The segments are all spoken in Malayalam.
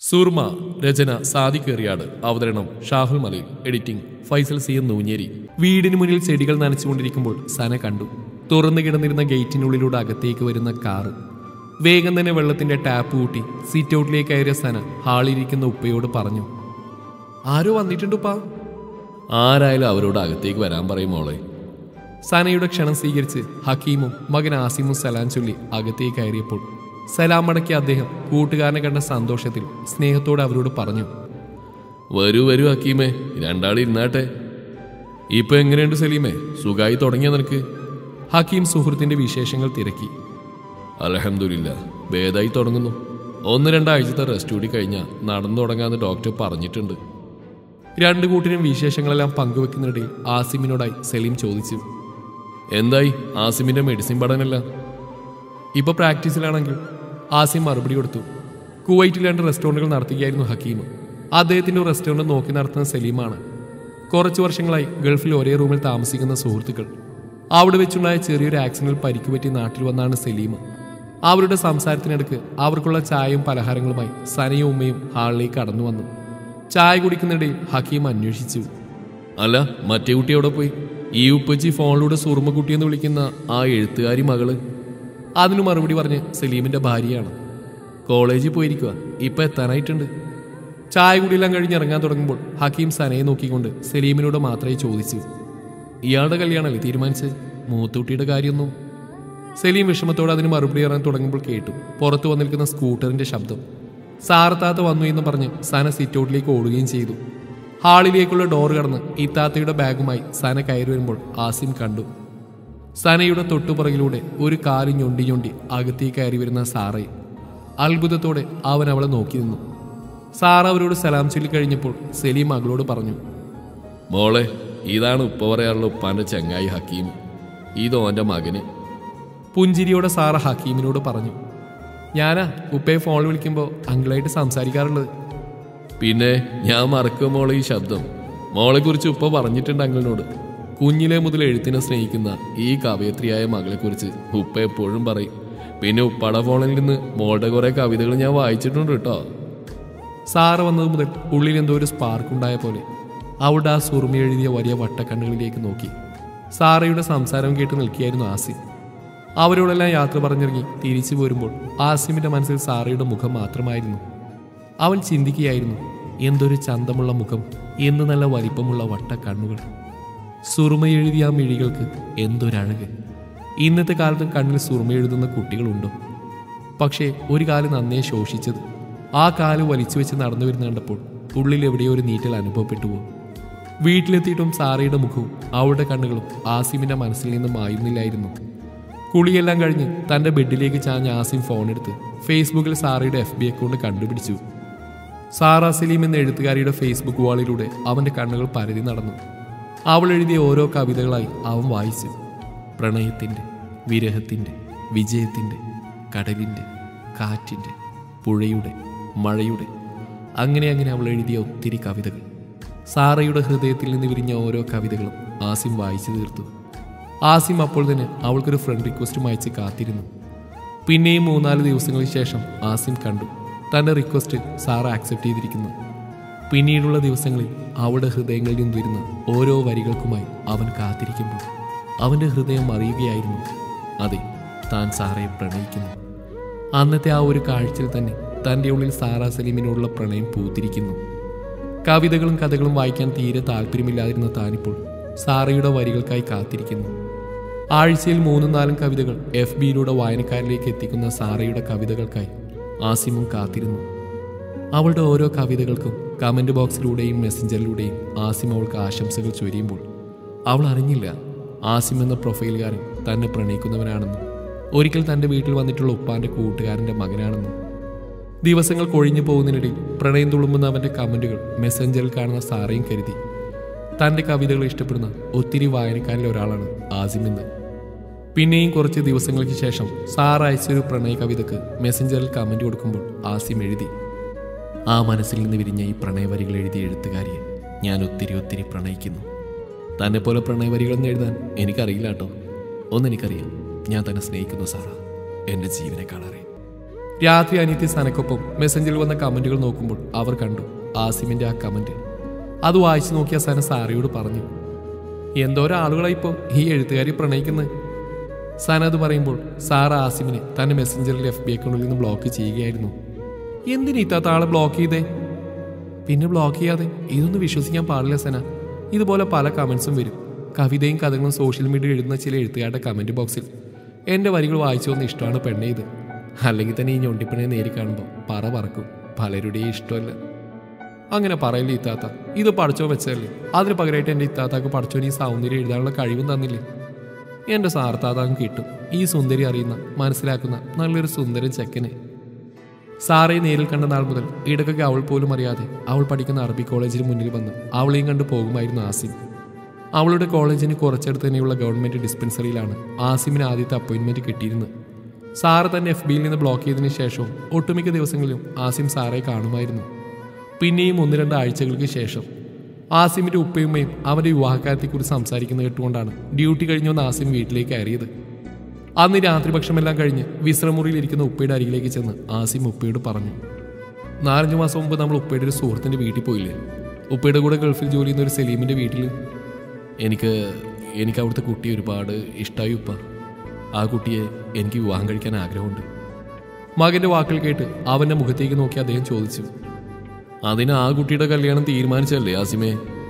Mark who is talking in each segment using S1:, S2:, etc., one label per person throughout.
S1: സൂർമ രചന സാദിഖ് എറിയാട് അവതരണം Shahul Malayil editing Faisal C M Noonjeri വീടിന് മുന്നിൽ ചെടികൾ നനച്ചുകൊണ്ടിരിക്കുമ്പോൾ സന കണ്ടു തുറന്നു കിടന്നിരുന്ന ഗേറ്റിനുള്ളിലൂടെ അകത്തേക്ക് വരുന്ന കാറ് വേഗം തന്നെ വെള്ളത്തിന്റെ ടാപ്പ് കൂട്ടി സീറ്റ് ഔട്ടിലേക്ക് കയറിയ സന ഹാളിലിരിക്കുന്ന ഉപ്പയോട് പറഞ്ഞു ആരോ വന്നിട്ടുണ്ട് ഉപ്പാ ആരായാലും അവരോട് അകത്തേക്ക് വരാൻ പറയും മോളെ സനയുടെ ക്ഷണം സ്വീകരിച്ച് ഹക്കീമും മകൻ ആസിമും സലാം ചൊല്ലി അകത്തേക്ക് കയറിയപ്പോൾ സലാം മടക്കിയ അദ്ദേഹം കൂട്ടുകാരനെ കണ്ട സന്തോഷത്തിൽ സ്നേഹത്തോടെ അവരോട് പറഞ്ഞു വരൂ വരൂ ഹക്കീമേ രണ്ടാൾ ഇരുന്നാട്ടെ ഇപ്പൊ എങ്ങനെയുണ്ട് സലീമേ സുഖമായി തുടങ്ങിയ നിനക്ക് ഹക്കീം സുഹൃത്തിന്റെ വിശേഷങ്ങൾ തിരക്കി അലഹമില്ല ഭേദായി തുടങ്ങുന്നു ഒന്ന് രണ്ടാഴ്ചത്തെ റെസ്റ്റ് കൂടി കഴിഞ്ഞാൽ നടന്നു തുടങ്ങാന്ന് ഡോക്ടർ പറഞ്ഞിട്ടുണ്ട് രണ്ടു കൂട്ടിനും വിശേഷങ്ങളെല്ലാം പങ്കുവെക്കുന്നിടയിൽ ആസിമിനോടായി സലീം ചോദിച്ചു എന്തായി ആസിമിന്റെ മെഡിസിൻ പഠനമല്ല ഇപ്പൊ പ്രാക്ടീസിലാണെങ്കിൽ ആസിം മറുപടി കൊടുത്തു കുവൈറ്റിൽ രണ്ട് റെസ്റ്റോറൻറ്റുകൾ നടത്തുകയായിരുന്നു ഹക്കീം അദ്ദേഹത്തിന്റെ റെസ്റ്റോറൻറ്റ് നോക്കി നടത്തുന്ന സലീമാണ് കുറച്ചു വർഷങ്ങളായി ഗൾഫിൽ ഒരേ റൂമിൽ താമസിക്കുന്ന സുഹൃത്തുക്കൾ അവിടെ വെച്ചുണ്ടായ ചെറിയൊരു ആക്സിഡന്റിൽ പരിക്ക് പറ്റി നാട്ടിൽ വന്നാണ് സലീം അവരുടെ സംസാരത്തിനിടക്ക് അവർക്കുള്ള ചായയും പലഹാരങ്ങളുമായി സനയും ഉമ്മയും ഹാളിലേക്ക് കടന്നു വന്നു ചായ കുടിക്കുന്നിടയിൽ ഹക്കീം അന്വേഷിച്ചു അല്ല മറ്റേ കുട്ടി എവിടെ പോയി ഈ ഉപ്പച്ചി ഫോണിലൂടെ സുറുമക്കുട്ടി എന്ന് വിളിക്കുന്ന ആ എഴുത്തുകാരി മകള് അതിന് മറുപടി പറഞ്ഞ് സലീമിന്റെ ഭാര്യയാണ് കോളേജിൽ പോയിരിക്കുക ഇപ്പൊ എത്താനായിട്ടുണ്ട് ചായ കുടിയെല്ലാം കഴിഞ്ഞ് ഇറങ്ങാൻ തുടങ്ങുമ്പോൾ ഹക്കീം സനയെ നോക്കിക്കൊണ്ട് സലീമിനോട് മാത്രമേ ചോദിച്ചു ഇയാളുടെ കല്യാണമല്ലേ തീരുമാനിച്ചത് മൂത്തുകുട്ടിയുടെ കാര്യമൊന്നും സലീം വിഷമത്തോടെ അതിന് മറുപടി പറയാൻ തുടങ്ങുമ്പോൾ കേട്ടു പുറത്തു വന്നിരിക്കുന്ന സ്കൂട്ടറിന്റെ ശബ്ദം സാറത്താത്ത വന്നു എന്ന് പറഞ്ഞ് സന സിറ്റ് ഔട്ടിലേക്ക് ഓടുകയും ചെയ്തു ഹാളിലേക്കുള്ള ഡോർ കടന്ന് ഇത്താത്തയുടെ ബാഗുമായി സന കയറി വരുമ്പോൾ ആസിം കണ്ടു സനയുടെ തൊട്ടുപുറകിലൂടെ ഒരു കാല് ഞൊണ്ടി ഞൊണ്ടി അകത്തേക്ക് കയറി വരുന്ന സാറയെ അത്ഭുതത്തോടെ അവൻ അവളെ നോക്കി നിന്നു സാറ അവരോട് സലാം ചൊല്ലി കഴിഞ്ഞപ്പോൾ സലീം മകളോട് പറഞ്ഞു മോളെ ഇതാണ് ഉപ്പ പറയാനുള്ള ഉപ്പാന്റെ ചങ്ങായി ഹക്കീം ഇതോ എൻ്റെ മകന് പുഞ്ചിരിയോടെ സാറ ഹക്കീമിനോട് പറഞ്ഞു ഞാനാ ഉപ്പയെ ഫോൺ വിളിക്കുമ്പോൾ അങ്കിളായിട്ട് സംസാരിക്കാറുള്ളത് പിന്നെ ഞാൻ മറക്കുക മോളെ ഈ ശബ്ദം മോളെ കുറിച്ച് ഉപ്പ പറഞ്ഞിട്ടുണ്ട് അങ്കിളിനോട് കുഞ്ഞിലെ മുതൽ എഴുത്തിനെ സ്നേഹിക്കുന്ന ഈ കവയത്രിയായ മകളെക്കുറിച്ച് ഉപ്പ എപ്പോഴും പറയും പിന്നെ ഉപ്പയുടെ ഫോണിൽ നിന്ന് മോളുടെ കുറെ കവിതകൾ ഞാൻ വായിച്ചിട്ടുണ്ട് കേട്ടോ സാറ വന്നത് മുതൽ ഉള്ളിൽ എന്തോ ഒരു സ്പാർക്ക് ഉണ്ടായ പോലെ അവിടെ ആ സുറുമി എഴുതിയ വലിയ വട്ടക്കണ്ണുകളിലേക്ക് നോക്കി സാറയുടെ സംസാരം കേട്ട് നിൽക്കുകയായിരുന്നു ആസിം അവരോടെല്ലാം യാത്ര പറഞ്ഞിറങ്ങി തിരിച്ചു പോരുമ്പോൾ ആസിമിന്റെ മനസ്സിൽ സാറയുടെ മുഖം മാത്രമായിരുന്നു അവൻ ചിന്തിക്കുകയായിരുന്നു എന്തൊരു ചന്തമുള്ള മുഖം എന്ത് നല്ല വലിപ്പമുള്ള വട്ട കണ്ണുകൾ സുറുമ എഴുതിയ ആ മിഴികൾക്ക് എന്തൊരഴക് ഇന്നത്തെ കാലത്തും കണ്ണിൽ സുറുമ എഴുതുന്ന കുട്ടികളുണ്ടോ പക്ഷേ ഒരു കാല് നന്നേ ശോഷിച്ചത് ആ കാല് വലിച്ചു വെച്ച് നടന്നു വരുന്ന കണ്ടപ്പോൾ ഉള്ളിൽ എവിടെയോ ഒരു നീറ്റൽ അനുഭവപ്പെട്ടു പോകും വീട്ടിലെത്തിയിട്ടും സാറയുടെ മുഖവും അവളുടെ കണ്ണുകളും ആസിമിന്റെ മനസ്സിൽ നിന്ന് മായുന്നില്ലായിരുന്നു കുളിയെല്ലാം കഴിഞ്ഞ് തന്റെ ബെഡിലേക്ക് ചാഞ്ഞ ആസിം ഫോണെടുത്ത് ഫേസ്ബുക്കിൽ സാറയുടെ എഫ് ബി അക്കൗണ്ട് കണ്ടുപിടിച്ചു സാറ സലീം എന്ന എഴുത്തുകാരിയുടെ ഫേസ്ബുക്ക് വാളിലൂടെ അവന്റെ കണ്ണുകൾ പരതി നടന്നു അവൾ എഴുതിയ ഓരോ കവിതകളായി അവൻ വായിച്ചു പ്രണയത്തിൻ്റെ വിരഹത്തിൻ്റെ വിജയത്തിൻ്റെ കടലിൻ്റെ കാറ്റിൻ്റെ പുഴയുടെ മഴയുടെ അങ്ങനെ അങ്ങനെ അവൾ എഴുതിയ ഒത്തിരി കവിതകൾ സാറയുടെ ഹൃദയത്തിൽ നിന്ന് വിരിഞ്ഞ ഓരോ കവിതകളും ആസിം വായിച്ചു തീർത്തു ആസിം അപ്പോൾ തന്നെ അവൾക്കൊരു ഫ്രണ്ട് റിക്വസ്റ്റും അയച്ച് കാത്തിരുന്നു പിന്നെയും മൂന്നാല് ദിവസങ്ങൾക്ക് ശേഷം ആസിം കണ്ടു തന്റെ റിക്വസ്റ്റ് സാറ ആക്സെപ്റ്റ് ചെയ്തിരിക്കുന്നു പിന്നീടുള്ള ദിവസങ്ങളിൽ അവളുടെ ഹൃദയങ്ങളിൽ നിന്ന് വരുന്ന ഓരോ വരികൾക്കുമായി അവൻ കാത്തിരിക്കുമ്പോൾ അവന്റെ ഹൃദയം അറിയുകയായിരുന്നു അതെ താൻ സാറയെ പ്രണയിക്കുന്നു അന്നത്തെ ആ ഒരു കാഴ്ചയിൽ തന്നെ തൻ്റെ ഉള്ളിൽ സാറ സലീമിനോടുള്ള പ്രണയം പൂത്തിരിക്കുന്നു കവിതകളും കഥകളും വായിക്കാൻ തീരെ താല്പര്യമില്ലാതിരുന്ന താനിപ്പോൾ സാറയുടെ വരികൾക്കായി കാത്തിരിക്കുന്നു ആഴ്ചയിൽ മൂന്നും നാലും കവിതകൾ എഫ് ബിയിലൂടെ വായനക്കാരിലേക്ക് എത്തിക്കുന്ന സാറയുടെ കവിതകൾക്കായി ആസിമും കാത്തിരുന്നു അവളുടെ ഓരോ കവിതകൾക്കും കമന്റ് ബോക്സിലൂടെയും മെസ്സഞ്ചറിലൂടെയും ആസിം അവൾക്ക് ആശംസകൾ ചൊരിയുമ്പോൾ അവൾ അറിഞ്ഞില്ല ആസിം എന്ന പ്രൊഫൈലുകാരൻ തന്നെ പ്രണയിക്കുന്നവനാണെന്നും ഒരിക്കൽ തൻ്റെ വീട്ടിൽ വന്നിട്ടുള്ള ഉപ്പാന്റെ കൂട്ടുകാരൻ്റെ മകനാണെന്നും ദിവസങ്ങൾ കൊഴിഞ്ഞു പോകുന്നതിനിടയിൽ പ്രണയം തുളുമ്പുന്ന അവൻ്റെ കമന്റുകൾ മെസ്സഞ്ചറിൽ കാണുന്ന സാറയും കരുതി തൻ്റെ കവിതകൾ ഇഷ്ടപ്പെടുന്ന ഒത്തിരി വായനക്കാരിൽ ഒരാളാണ് ആസിം എന്ന് പിന്നെയും കുറച്ച് ദിവസങ്ങൾക്ക് ശേഷം സാർ അയച്ചൊരു പ്രണയ കവിതക്ക് മെസ്സഞ്ചറിൽ കമന്റ് കൊടുക്കുമ്പോൾ ആസിം എഴുതി ആ മനസ്സിൽ നിന്ന് വിരിഞ്ഞ ഈ പ്രണയവരികൾ എഴുതിയ എഴുത്തുകാരിയെ ഞാൻ ഒത്തിരി ഒത്തിരി പ്രണയിക്കുന്നു തന്നെ പോലെ പ്രണയവരികളെന്ന് എഴുതാൻ എനിക്കറിയില്ല കേട്ടോ ഒന്നെനിക്കറിയാം ഞാൻ തന്നെ സ്നേഹിക്കുന്നു സാറാ എൻ്റെ ജീവനെ കാണാറേ രാത്രി അനിയത്തി സനക്കൊപ്പം മെസ്സഞ്ചറിൽ വന്ന കമന്റുകൾ നോക്കുമ്പോൾ അവർ കണ്ടു ആസിമിന്റെ ആ കമന്റ് അത് വായിച്ചു നോക്കിയ സന സാറയോട് പറഞ്ഞു എന്തോരം ആളുകളായി ഇപ്പോൾ ഈ എഴുത്തുകാരി പ്രണയിക്കുന്നത് സന അത് പറയുമ്പോൾ സാർ ആസിമിനെ തന്റെ മെസ്സഞ്ചറിൽ എഫ് ബി അക്കൗണ്ടിൽ നിന്ന് ബ്ലോക്ക് ചെയ്യുകയായിരുന്നു എന്തിനു ഇത്താത്ത ആളെ ബ്ലോക്ക് ചെയ്തേ പിന്നെ ബ്ലോക്ക് ചെയ്യാതെ ഇതൊന്നും വിശ്വസിക്കാൻ പാടില്ല സന ഇതുപോലെ പല കമന്റ്സും വരും കവിതയും കഥകളും സോഷ്യൽ മീഡിയ എഴുതുന്ന ചില എഴുത്തുകാരുടെ കമന്റ് ബോക്സിൽ എൻ്റെ വരികൾ വായിച്ചു വന്ന് ഇഷ്ടമാണ് പെണ്ണെ ഇത് അല്ലെങ്കിൽ തന്നെ ഈ ഞൊണ്ടിപ്പെണ്ണെ നേരി കാണുമ്പോൾ പറ പറക്കും പലരുടെയും ഇഷ്ടമല്ല അങ്ങനെ പറയില്ലേ ഇത്താത്ത ഇത് പഠിച്ചോ വെച്ചതല്ലേ അതിന് പകരമായിട്ട് എൻ്റെ ഇത്താത്താക്ക് പഠിച്ചോന് ഈ സൗന്ദര്യം എഴുതാനുള്ള കഴിവും തന്നില്ലേ എൻ്റെ സാർത്താതാക്കും കിട്ടും ഈ സുന്ദരി അറിയുന്ന മനസ്സിലാക്കുന്ന നല്ലൊരു സുന്ദരൻ ചെക്കന് സാറയെ നേരിൽ കണ്ട നാൾ മുതൽ ഇടയ്ക്കൊക്കെ അവൾ പോലും അറിയാതെ അവൾ പഠിക്കുന്ന അറബി കോളേജിന് മുന്നിൽ വന്ന് അവളെയും കണ്ടു പോകുമായിരുന്നു ആസിം അവളുടെ കോളേജിന് കുറച്ചടുത്ത് തന്നെയുള്ള ഗവൺമെന്റ് ഡിസ്പെൻസറിയിലാണ് ആസിമിന് ആദ്യത്തെ അപ്പോയിന്റ്മെന്റ് കിട്ടിയിരുന്നത് സാറ് തന്നെ എഫ് ബിയിൽ നിന്ന് ബ്ലോക്ക് ചെയ്തതിനു ശേഷവും ഒട്ടുമിക്ക ദിവസങ്ങളിലും ആസിം സാറെ കാണുമായിരുന്നു പിന്നെയും ഒന്ന് രണ്ട് ആഴ്ചകൾക്ക് ശേഷം ആസിമിന്റെ ഉപ്പയുമ്മയും അവന്റെ വിവാഹകാര്യത്തെക്കുറിച്ച് സംസാരിക്കുന്നത് കേട്ടുകൊണ്ടാണ് ഡ്യൂട്ടി കഴിഞ്ഞു വന്ന ആസിം വീട്ടിലേക്ക് കയറിയത് അന്ന് രാത്രി ഭക്ഷണമെല്ലാം കഴിഞ്ഞ് വിശ്രമുറിയിൽ ഇരിക്കുന്ന ഉപ്പയുടെ അരികിലേക്ക് ചെന്ന് ആസിം ഉപ്പയോട് പറഞ്ഞു നാലഞ്ച് മാസം മുമ്പ് നമ്മൾ ഉപ്പയുടെ ഒരു സുഹൃത്തിന്റെ വീട്ടിൽ പോയില്ലേ ഉപ്പയുടെ കൂടെ ഗൾഫിൽ ജോലി ചെയ്യുന്ന ഒരു സലീമിന്റെ വീട്ടിൽ എനിക്ക് എനിക്ക് അവിടുത്തെ കുട്ടിയെ ഒരുപാട് ഇഷ്ടമായി ഉപ്പ ആ കുട്ടിയെ എനിക്ക് വിവാഹം കഴിക്കാൻ ആഗ്രഹമുണ്ട് മകന്റെ വാക്കുകൾ കേട്ട് അവന്റെ മുഖത്തേക്ക് നോക്കി അദ്ദേഹം ചോദിച്ചു അതിന് ആ കുട്ടിയുടെ കല്യാണം തീരുമാനിച്ചല്ലേ ആസിമേ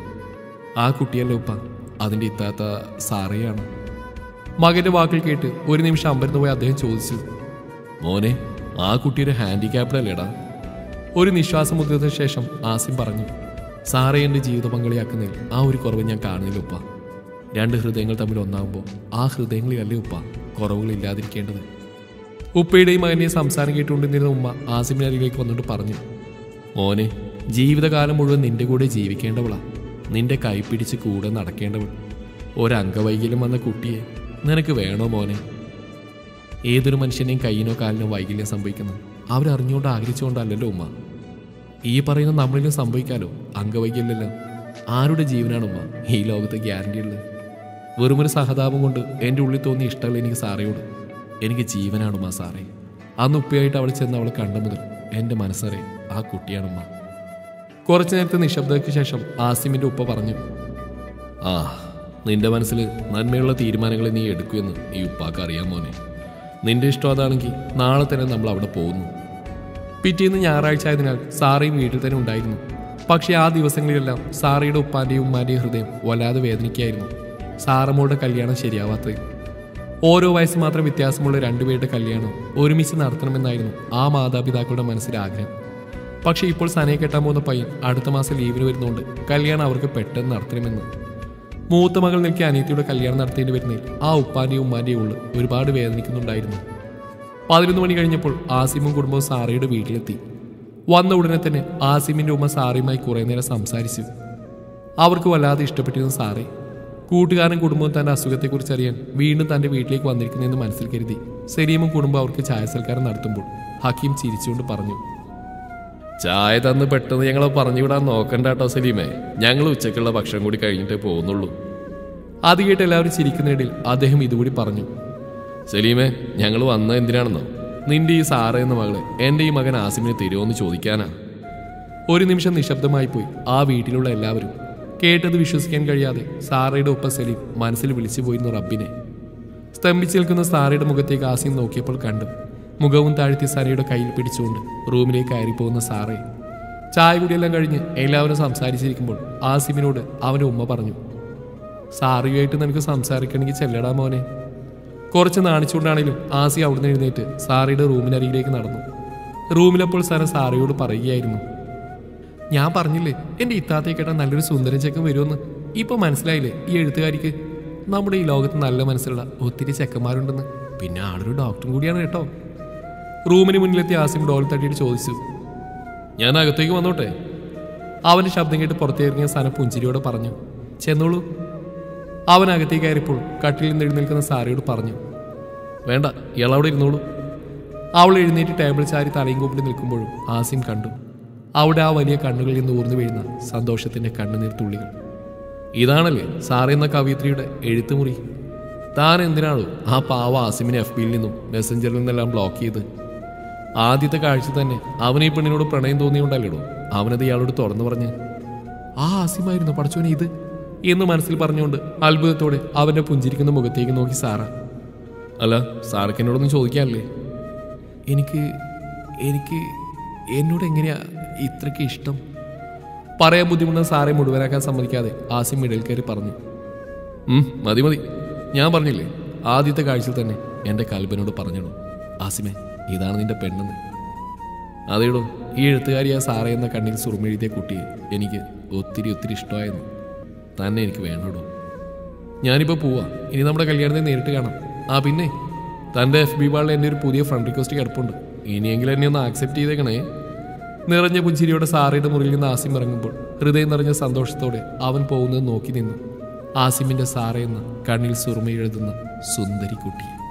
S1: ആ കുട്ടിയല്ല ഉപ്പ അതിന്റെ ഇത്താത്ത സാറയാണ് മകന്റെ വാക്കുകൾ കേട്ട് ഒരു നിമിഷം അമ്പരന്ന് പോയി അദ്ദേഹം ചോദിച്ചു മോനെ ആ കുട്ടിയുടെ ഹാൻഡിക്യാപ്ഡ് അല്ലേടാ ഒരു നിശ്വാസം മുദ്രത്തിന് ശേഷം ആസിം പറഞ്ഞു സാറേ എൻ്റെ ജീവിത പങ്കാളിയാക്കുന്നതിൽ ആ ഒരു കുറവ് ഞാൻ കാണുന്നില്ല ഉപ്പ രണ്ട് ഹൃദയങ്ങൾ തമ്മിൽ ഒന്നാകുമ്പോൾ ആ ഹൃദയങ്ങളിലല്ലേ ഉപ്പ കുറവുകൾ ഇല്ലാതിരിക്കേണ്ടത് ഉപ്പയുടെയും മകൻ്റെയും സംസാരം കേട്ടുകൊണ്ടിരുന്ന ഉമ്മ ആസിമിന്റെ അരികിലേക്ക് വന്നുകൊണ്ട് പറഞ്ഞു മോനെ ജീവിതകാലം മുഴുവൻ നിന്റെ കൂടെ ജീവിക്കേണ്ടവളാ നിന്റെ കൈപ്പിടിച്ച് കൂടെ നടക്കേണ്ടവൾ ഒരംഗവൈകല്യം വന്ന കുട്ടിയെ നിനക്ക് വേണോ മോനെ ഏതൊരു മനുഷ്യനെയും കയ്യിനോ കാലിനോ വൈകല്യം സംഭവിക്കുന്നു അവരറിഞ്ഞുകൊണ്ട് ആഗ്രഹിച്ചുകൊണ്ടല്ലല്ലോ ഉമ്മ ഈ പറയുന്ന നമ്മളിലും സംഭവിക്കാലോ അംഗവൈകല്യമില്ല ആരുടെ ജീവനാണ് ഉമ്മ ഈ ലോകത്ത് ഗ്യാരണ്ടി ഉള്ളത് വെറുമൊരു സഹതാപം കൊണ്ട് എൻ്റെ ഉള്ളിൽ തോന്നിയ ഇഷ്ടങ്ങൾ എനിക്ക് സാറയോട് എനിക്ക് ജീവനാണ് ഉമ്മ സാറേ അന്ന് ഉപ്പയായിട്ട് അവൾ ചെന്ന് അവളെ കണ്ട മുതൽ എൻ്റെ മനസ്സറിയ ആ കുട്ടിയാണ് ഉമ്മ കുറച്ചു നേരത്തെ നിശബ്ദതയ്ക്ക് ശേഷം ആസിമിന്റെ ഉപ്പ പറഞ്ഞു ആ നിന്റെ മനസ്സിൽ നന്മയുള്ള തീരുമാനങ്ങൾ നീ എടുക്കുമെന്ന് ഈ ഉപ്പാക്ക് അറിയാം മോനെ നിന്റെ ഇഷ്ടം അതാണെങ്കിൽ നാളെ തന്നെ നമ്മൾ അവിടെ പോകുന്നു പിറ്റേന്ന് ഞായറാഴ്ച ആയതിനാൽ സാറയും വീട്ടിൽ തന്നെ ഉണ്ടായിരുന്നു പക്ഷേ ആ ദിവസങ്ങളിലെല്ലാം സാറയുടെ ഉപ്പാന്റെയും ഉമ്മാന്റെയും ഹൃദയം വല്ലാതെ വേദനിക്കായിരുന്നു സാറമ്മോടെ കല്യാണം ശരിയാവാത്തത് ഓരോ വയസ്സ് മാത്രം വ്യത്യാസമുള്ള രണ്ടുപേരുടെ കല്യാണം ഒരുമിച്ച് നടത്തണമെന്നായിരുന്നു ആ മാതാപിതാക്കളുടെ മനസ്സിലെ ആഗ്രഹം പക്ഷേ ഇപ്പോൾ സനയെ കെട്ടാൻ പോകുന്ന പയ്യൻ അടുത്ത മാസം ലീവിന് വരുന്നതുകൊണ്ട് കല്യാണം അവർക്ക് പെട്ടെന്ന് നടത്തണമെന്ന് മൂത്ത മകൾ നിൽക്കിയ അനിയത്തിയുടെ കല്യാണം നടത്തേണ്ടി വരുന്നതിൽ ആ ഉപ്പാന്റെയും ഉമ്മാന്റെയും ഉള്ളിൽ ഒരുപാട് വേദനിക്കുന്നുണ്ടായിരുന്നു പതിനൊന്ന് മണി കഴിഞ്ഞപ്പോൾ ആസിമും കുടുംബവും സാറയുടെ വീട്ടിലെത്തി വന്ന ഉടനെ തന്നെ ആസിമിന്റെ ഉമ്മ സാറയുമായി കുറേ നേരം സംസാരിച്ചു അവർക്ക് വല്ലാതെ ഇഷ്ടപ്പെട്ടിരുന്നു സാറേ കൂട്ടുകാരൻ കുടുംബവും തന്റെ അസുഖത്തെക്കുറിച്ച് അറിയാൻ വീണ്ടും തന്റെ വീട്ടിലേക്ക് വന്നിരിക്കുന്നതെന്ന് മനസ്സിൽ കരുതി സലീമും കുടുംബം അവർക്ക് ചായ സൽക്കാരം നടത്തുമ്പോൾ ഹക്കീം ചിരിച്ചുകൊണ്ട് പറഞ്ഞു ചായ തന്ന് പെട്ടെന്ന് ഞങ്ങളെ പറഞ്ഞു വിടാൻ നോക്കണ്ട കേട്ടോ സലീമേ ഞങ്ങൾ ഉച്ചക്കുള്ള ഭക്ഷണം കൂടി കഴിഞ്ഞിട്ടേ പോകുന്നുള്ളൂ അത് കേട്ട് എല്ലാവരും ചിരിക്കുന്നതിനിടയിൽ അദ്ദേഹം ഇതുകൂടി പറഞ്ഞു സലീമേ ഞങ്ങൾ വന്നത് എന്തിനാണെന്നോ നിന്റെ ഈ സാറ എന്ന മകളെ എൻ്റെ ഈ മകൻ ആസിമിനെ തരുമോന്ന് ചോദിക്കാനാ ഒരു നിമിഷം നിശബ്ദമായി പോയി ആ വീട്ടിലുള്ള എല്ലാവരും കേട്ടത് വിശ്വസിക്കാൻ കഴിയാതെ സാറയുടെ ഒപ്പ സലീം മനസ്സിൽ വിളിച്ചു പോയിരുന്നു റബ്ബിനെ സ്തംഭിച്ചു നിൽക്കുന്ന സാറയുടെ മുഖത്തേക്ക് ആസിം നോക്കിയപ്പോൾ കണ്ടു മുഖവും താഴ്ത്തി സനയുടെ കയ്യിൽ പിടിച്ചുകൊണ്ട് റൂമിലേക്ക് കയറിപ്പോകുന്ന സാറേ ചായ കുടിയെല്ലാം കഴിഞ്ഞ് എല്ലാവരും സംസാരിച്ചിരിക്കുമ്പോൾ ആസിമിനോട് അവൻ്റെ ഉമ്മ പറഞ്ഞു സാറിയുമായിട്ട് നിനക്ക് സംസാരിക്കണമെങ്കിൽ ചെല്ലടാ മോനെ കുറച്ച് നാണിച്ചുകൊണ്ടാണെങ്കിലും ആസി അവിടുന്ന് എഴുന്നേറ്റ് സാറിയുടെ റൂമിനരികിലേക്ക് നടന്നു റൂമിലപ്പോൾ സന സാറയോട് പറയുകയായിരുന്നു ഞാൻ പറഞ്ഞില്ലേ എൻ്റെ ഇത്താത്തയെ കേട്ടാൽ നല്ലൊരു സുന്ദരൻ ചെക്കൻ വരുമെന്ന് ഇപ്പൊ മനസ്സിലായില്ലേ ഈ എഴുത്തുകാരിക്ക് നമ്മുടെ ഈ ലോകത്ത് നല്ല മനസ്സിലുള്ള ഒത്തിരി ചെക്കന്മാരുണ്ടെന്ന് പിന്നെ ആളൊരു ഡോക്ടറും കൂടിയാണ് കേട്ടോ റൂമിന് മുന്നിലെത്തി ആസിം ഡോൾ തട്ടിയിട്ട് ചോദിച്ചു ഞാൻ അകത്തേക്ക് വന്നോട്ടെ അവന്റെ ശബ്ദം കേട്ട് പുറത്തേക്കിറങ്ങിയ സന പുഞ്ചിരിയോടെ പറഞ്ഞു ചെന്നോളൂ അവൻ അകത്തേക്ക് കയറിയപ്പോൾ കട്ടിലിൽ നിന്ന് എഴുന്നേൽക്കുന്ന സാറയോട് പറഞ്ഞു വേണ്ട ഇയാളവിടെ ഇരുന്നോളൂ അവൾ എഴുന്നേറ്റ് ടേബിൾ ചാരി തലയും കൂപ്പിട്ട് നിൽക്കുമ്പോഴും ആസിം കണ്ടു അവിടെ ആ വലിയ കണ്ണുകളിൽ നിന്ന് ഊർന്നു വീഴുന്ന സന്തോഷത്തിന്റെ കണ്ണുനീർ തുള്ളികൾ ഇതാണല്ലേ സാറേ എന്ന കവിയത്രിയുടെ എഴുത്തുമുറി താൻ എന്തിനാണോ ആ പാവ ആസിമിനെ എഫ് ബിയിൽ നിന്നും മെസ്സഞ്ചറിൽ നിന്നെല്ലാം ബ്ലോക്ക് ചെയ്ത് ആദ്യത്തെ കാഴ്ച തന്നെ അവന് ഈ പെണ്ണിനോട് പ്രണയം തോന്നിയോണ്ടല്ലേടോ അവനത് ഇയാളോട് തുറന്നു പറഞ്ഞ് ആ ആസിമായിരുന്നു പഠിച്ചോനെ ഇത് എന്ന് മനസ്സിൽ പറഞ്ഞുകൊണ്ട് അത്ഭുതത്തോടെ അവന്റെ പുഞ്ചിരിക്കുന്ന മുഖത്തേക്ക് നോക്കി സാറ അല്ല സാർക്ക് എന്നോടൊന്നും ചോദിക്കാനല്ലേ എനിക്ക് എനിക്ക് എന്നോട് എങ്ങനെയാ ഇത്രയ്ക്ക് ഇഷ്ടം പറയാൻ ബുദ്ധിമുട്ടുന്ന സാറെ മുഴുവനാക്കാൻ സമ്മതിക്കാതെ ആസിം മിടൽ കയറി പറഞ്ഞു ഉം, മതി മതി ഞാൻ പറഞ്ഞില്ലേ ആദ്യത്തെ കാഴ്ചയിൽ തന്നെ എൻ്റെ കൽബനോട് പറഞ്ഞിടൂ ആസിമേ ഇതാണ് നിന്റെ പെണ്ണെന്ന് അതേടോ ഈ എഴുത്തുകാരിയായ സാറ എന്ന കണ്ണിൽ സുറുമെഴുതിയ കുട്ടിയെ എനിക്ക് ഒത്തിരി ഒത്തിരി ഇഷ്ടമായിരുന്നു തന്നെ എനിക്ക് വേണോടോ ഞാനിപ്പോൾ പോവാ ഇനി നമ്മുടെ കല്യാണത്തെ നേരിട്ട് കാണാം ആ പിന്നെ തൻ്റെ എഫ് ബി ബാളിൽ എൻ്റെ ഒരു പുതിയ ഫ്രണ്ട് റിക്വസ്റ്റ് കിടപ്പുണ്ട് ഇനിയെങ്കിലും എന്നെ ഒന്ന് ആക്സെപ്റ്റ് ചെയ്തേക്കണേ നിറഞ്ഞ പുഞ്ചിരിയോടെ സാറയുടെ മുറിയിൽ നിന്ന് ആസിം ഇറങ്ങുമ്പോൾ ഹൃദയം നിറഞ്ഞ സന്തോഷത്തോടെ അവൻ പോകുന്നത് നോക്കി നിന്നു ആസിമിന്റെ സാറ എന്ന കണ്ണിൽ സുറുമ എഴുതുന്ന സുന്ദരി കുട്ടി